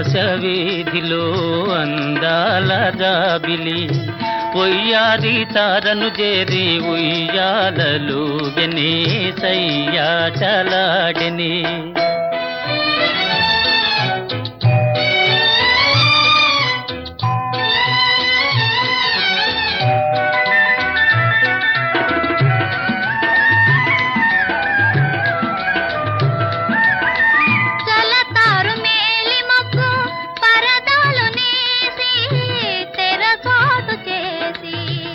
ఆకాశ వీధిలో అందాల జాబిలి ఒయ్యారి తారను చేరి ఉయ్యాలలు గనే సయ్యా చలాడని చలతారు మేలి మబ్బు పరదాలు నేసి తెరచాటు చేసి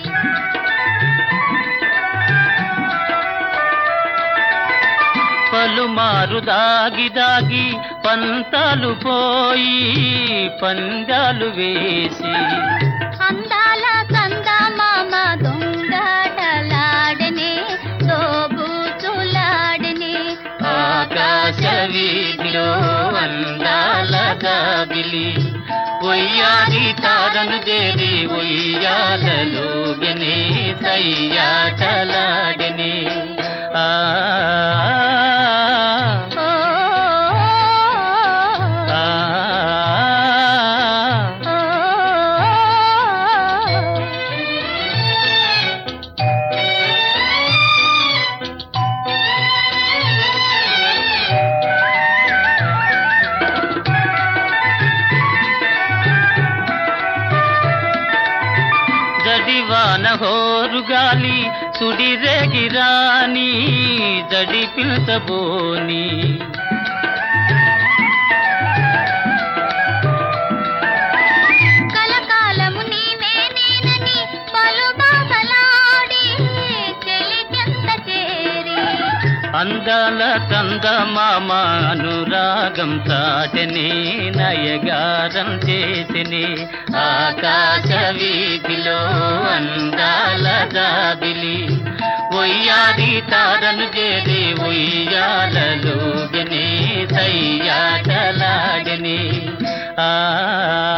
పలుమారు దాగి దాగి పంతాలు పోయి పందాలు వేసి అందాల చందమామ దొంగటలాడనే దోబూచులాడనే ఆకాశ వీధిలో అందాల జాబిలి ఒయ్యారి తారను చేరి ఉయ్యాలలో గనే సయ్యాటలాడని ఆ ఓ, ఆ, ఓ, జడివాన హోరు గాలి సుడిరేగిరాని జడి పిల్చబోని కలకాలము నీవే నేనని పలు బాధలాడి చెలికెంత చేరి అందాల చందమామ అనురాగం చాటని నయగారం చేసిని ఆకాశ వీధిలో అందాల జాబిలి ఒయ్యాది తారను చేరి ఉయ్యాలలో గని సయ్యాటలాగని ఆ